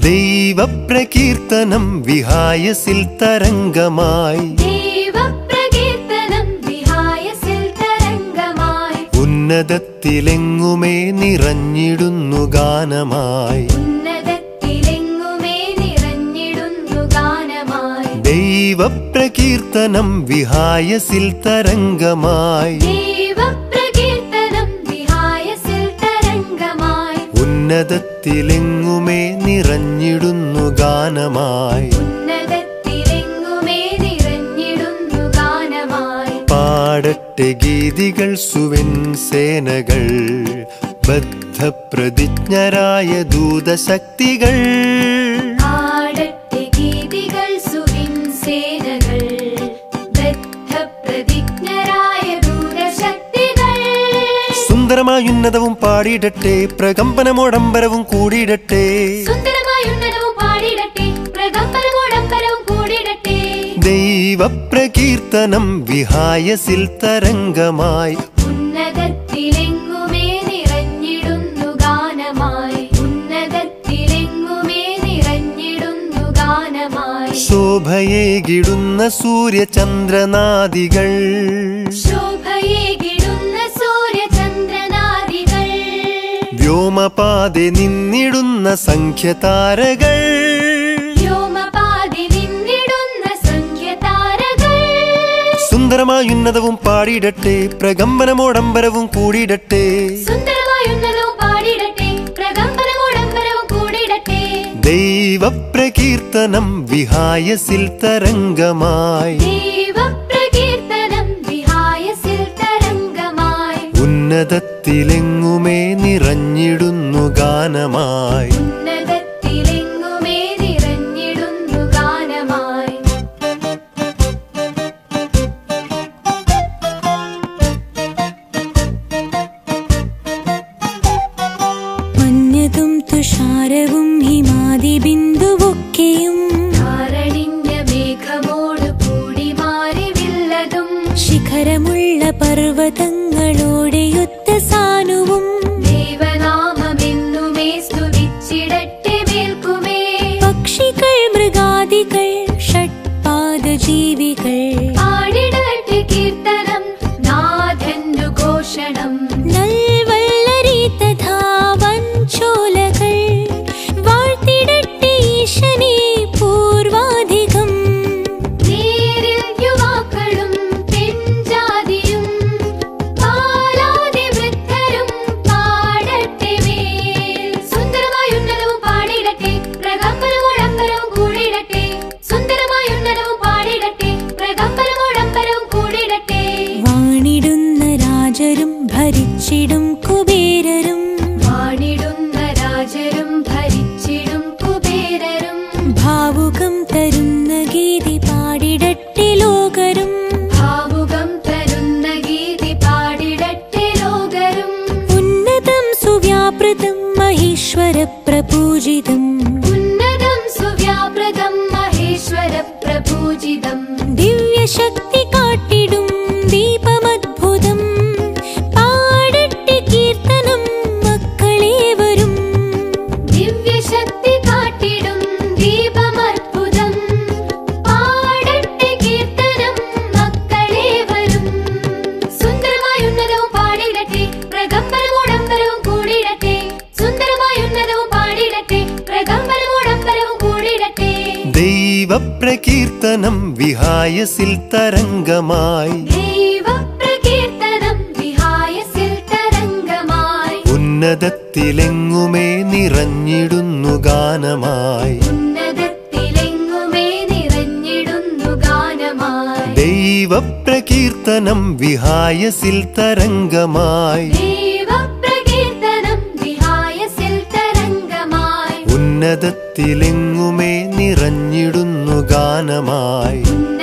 ദൈവപ്രകീർത്തനം വിഹായസിൽ തരംഗമായി ദൈവപ്രകീർത്തനം വിഹായസിൽ തരംഗമായി ഉന്നതത്തിലെങ്ങുമേ നിറഞ്ഞിടുന്നു ഗാനമായി ഉന്നതത്തിലെങ്ങുമേ നിറഞ്ഞിടുന്നു ഗാനമായി ദൈവപ്രകീർത്തനം വിഹായസിൽ തരംഗമായി ദൈവപ്രകീർത്തനം വിഹായസിൽ തരംഗമായി ഉന്നതത്തിലെങ്ങുമേ നിറഞ്ഞിടുന്നു ഗാനമായി ഉന്നതത്തിലെങ്ങുമേ നിറഞ്ഞിടുന്നു ഗാനമായി പാടട്ടെ ഗീതികൾ സുവിൻ സേനകൾ ബദ്ധപ്രതിജ്ഞരായ ദൂതശക്തികൾ ആടട്ടെ ഗീതികൾ സുവിൻ സേനകൾ ബദ്ധപ്രതിജ്ഞരായ ദൂരശക്തികൾ സുന്ദരമായ ഉന്നതവും പാടിയിടട്ടെ പ്രകമ്പനമോടംബരവും കൂടിയിടട്ടെ സുന്ദരമായ ഉന്നതവും പാടിയിടട്ടെ പ്രകമ്പനമോടമ്പരവും കൂടിയിടട്ടെ ദൈവപ്രകീർത്തനം വിഹായസിൽ തരംഗമായി ഉന്നതത്തിലെങ്ങുമേ നിറഞ്ഞിടുന്നു ഗാനമായി ഉന്നതത്തിലെങ്ങുമേ നിറഞ്ഞിടുന്നു ഗാനമായി ശോഭയേകിടുന്ന സൂര്യചന്ദ്രനാദികൾ ശോഭയേകിടുന്ന സൂര്യചന്ദ്രനാദികൾ വ്യോമപാതെ നിന്നിടുന്ന സംഖ്യതാരകൾ വ്യോമപാതി നിന്നിടുന്ന സംഖ്യതാരകൾ സുന്ദരമായ ഉന്നതവും പാടിയിടട്ടെ പ്രകമ്പനമോടംബരവും കൂടിയിടട്ടെ സുന്ദരമായ ഉന്നതവും പാടിയിടട്ടെ പ്രകമ്പനമോടമ്പരവും കൂടിയിടട്ടെ ദൈവപ്രകീർത്തനം വിഹായസിൽ തരംഗമായി ദൈവപ്രകീർത്തനം വിഹായസിൽ തരംഗമായി ഉന്നതത്തിലെങ്ങുമേ നിറഞ്ഞിടുന്നു ഗാനമായി ഉന്നതത്തിലെങ്ങുമേ നിറഞ്ഞിടുന്നു ഗാനമായി മഞ്ഞതും തുഷാരവും ഹിമാതി ബിന്ദുവൊക്കെയും ധാരണിഞ്ഞ മേഘമോട് കൂടി മാറി വില്ലതും ശിഖരമുള്ള പർവ്വതങ്ങളോടെയൊത്ത സാനുവും ദൈവനാമമെന്നുമേ സ്തുതിച്ചിടട്ടെ മേൽക്കുമേ പക്ഷികൾ മൃഗാദികൾ ഷഡ്പാദജീവികൾ പാടിടട്ടെ കീർത്തനം നാഥന്നു ഘോഷണം നൽവല്ലരി തഥാ വഞ്ചോലകൾ വാഴ്ത്തിടട്ടെ ഈശനെ പൂർവാധികം നേരിൽ യുവാക്കളും പെൺജാതിയും ബാലാതി വൃദ്ധരും പാടട്ടെ മേൽ സുന്ദരമായ ഉന്നതവും പാടിടട്ടെ പ്രകമ്പനമോടമ്പരവും കൂടിയിടട്ടെ സുന്ദരമായ ഉന്നതവും പാടിടട്ടെ പ്രകമ്പനമോടമ്പരവും കൂടിയിടട്ടെ വാണിടുന്ന രാജരും ഭരിച്ചിടും കുബേരരും വാണിടുന്ന രാജരും ഭരിച്ചിടും കുബേരരും ഭാവുകം തരുന്ന ഗീതി പാടിടട്ടെ ലോകരും ഭാവുകം തരുന്ന ഗീതി പാടിടട്ടെ ലോകരും ഉന്നതം സുവ്യാപൃതം മഹേശ്വര പ്രപൂജിതം ഉന്നതം സുവ്യാപൃതം മഹേശ്വര പ്രപൂജിതം ദിവ്യശക്തി കാട്ടിടും ദീപമദ്ഭുതം പാടട്ടെ കീർത്തനം മക്കളേവരും ദിവ്യശക്തി കാട്ടിടും ദീപമത്ഭുതം പാടട്ടെ കീർത്തനം മക്കളെ വരും സുന്ദരമായ ഉന്നതവും പാടിടട്ടെ പ്രകമ്പനമോടമ്പരവും കൂടിയിടട്ടെ സുന്ദരമായ ഉന്നതവും പാടിടട്ടെ പ്രകമ്പനമോടമ്പരവും കൂടിയിടട്ടെ ദൈവപ്രകീർത്തനം വിഹായസിൽ തരംഗമായി ദൈവപ്രകീർത്തനം വിഹായസിൽ തരംഗമായി ഉന്നതത്തിലെങ്ങുമേ നിറഞ്ഞിടുന്നു ഗാനമായി ഉന്നതത്തിലെങ്ങുമേ നിറഞ്ഞിടുന്നു ഗാനമായി ദൈവപ്രകീർത്തനം വിഹായസിൽ തരംഗമായി ദൈവപ്രകീർത്തനം വിഹായസിൽ തരംഗമായി ഉന്നതത്തിലെങ്ങുമേ നിറഞ്ഞിടുന്നു ഗാനമായി ഉന്നതത്തിലെങ്ങുമേ